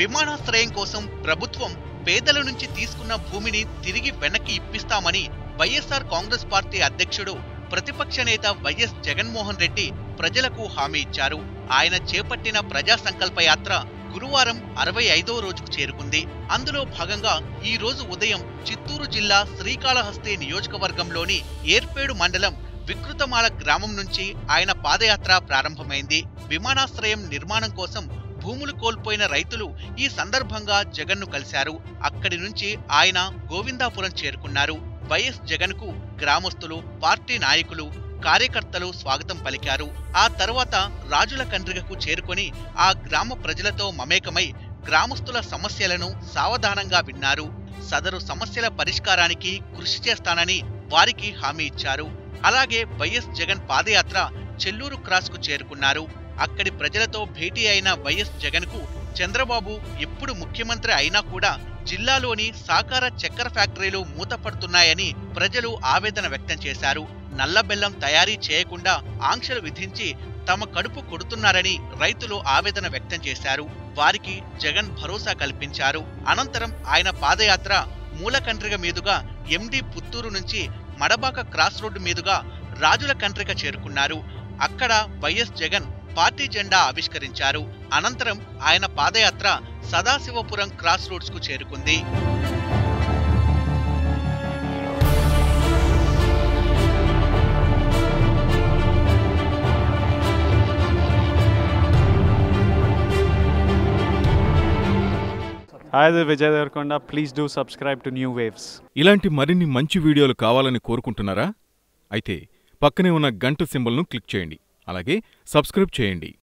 విమానాశ్రయం కోసం ప్రభుత్వం పేదల నుంచి తీసుకున్న భూమిని తిరిగి వెనక్కి ఇప్పిస్తామని వైఎస్ఆర్ కాంగ్రెస్ పార్టీ అధ్యక్షుడు ప్రతిపక్ష నేత వైఎస్ జగన్మోహన్ రెడ్డి ప్రజలకు హామీ ఇచ్చారు ఆయన చేపట్టిన ప్రజా సంకల్ప యాత్ర గురువారం అరవై ఐదో రోజుకు చేరుకుంది అందులో భాగంగా ఈ రోజు ఉదయం చిత్తూరు జిల్లా శ్రీకాళహస్తి నియోజకవర్గంలోని ఏర్పేడు మండలం వికృతమాల గ్రామం నుంచి ఆయన పాదయాత్ర ప్రారంభమైంది విమానాశ్రయం నిర్మాణం కోసం భూములు కోల్పోయిన రైతులు ఈ సందర్భంగా జగన్ను కలిశారు అక్కడి నుంచి ఆయన గోవిందాపురం చేరుకున్నారు వైఎస్ జగన్ కు గ్రామస్తులు పార్టీ నాయకులు కార్యకర్తలు స్వాగతం పలికారు ఆ తర్వాత రాజుల కండ్రిగకు చేరుకొని ఆ గ్రామ ప్రజలతో మమేకమై గ్రామస్తుల సమస్యలను సావధానంగా విన్నారు సదరు సమస్యల పరిష్కారానికి కృషి చేస్తానని వారికి హామీ ఇచ్చారు అలాగే వైఎస్ జగన్ పాదయాత్ర చెల్లూరు క్రాస్ కు చేరుకున్నారు అక్కడి ప్రజలతో భేటీ అయిన వైఎస్ జగన్ కు చంద్రబాబు ఎప్పుడు ముఖ్యమంత్రి అయినా కూడా జిల్లాలోని సాకార చక్కెర ఫ్యాక్టరీలు మూతపడుతున్నాయని ప్రజలు ఆవేదన వ్యక్తం చేశారు నల్ల బెల్లం తయారీ చేయకుండా ఆంక్షలు విధించి తమ కడుపు కొడుతున్నారని రైతులు ఆవేదన వ్యక్తం చేశారు వారికి జగన్ భరోసా కల్పించారు అనంతరం ఆయన పాదయాత్ర మూలకండ్రిగ మీదుగా ఎండి పుత్తూరు నుంచి మడబాక క్రాస్ రోడ్డు మీదుగా రాజుల కండ్రిక చేరుకున్నారు అక్కడ వైఎస్ జగన్ పార్టీ జెండా ఆవిష్కరించారు అనంతరం ఆయన పాదయాత్ర సదాశివపురం క్రాస్ రోడ్స్ కు చేరుకుంది Hi, this is Vijay Devarkonda. Please do subscribe to New Waves. ఇలాంటి మరిన్ని మంచి వీడియోలు కావాలని కోరుకుంటున్నారా అయితే పక్కనే ఉన్న గంట సింబల్ను క్లిక్ చేయండి అలాగే సబ్స్క్రైబ్ చేయండి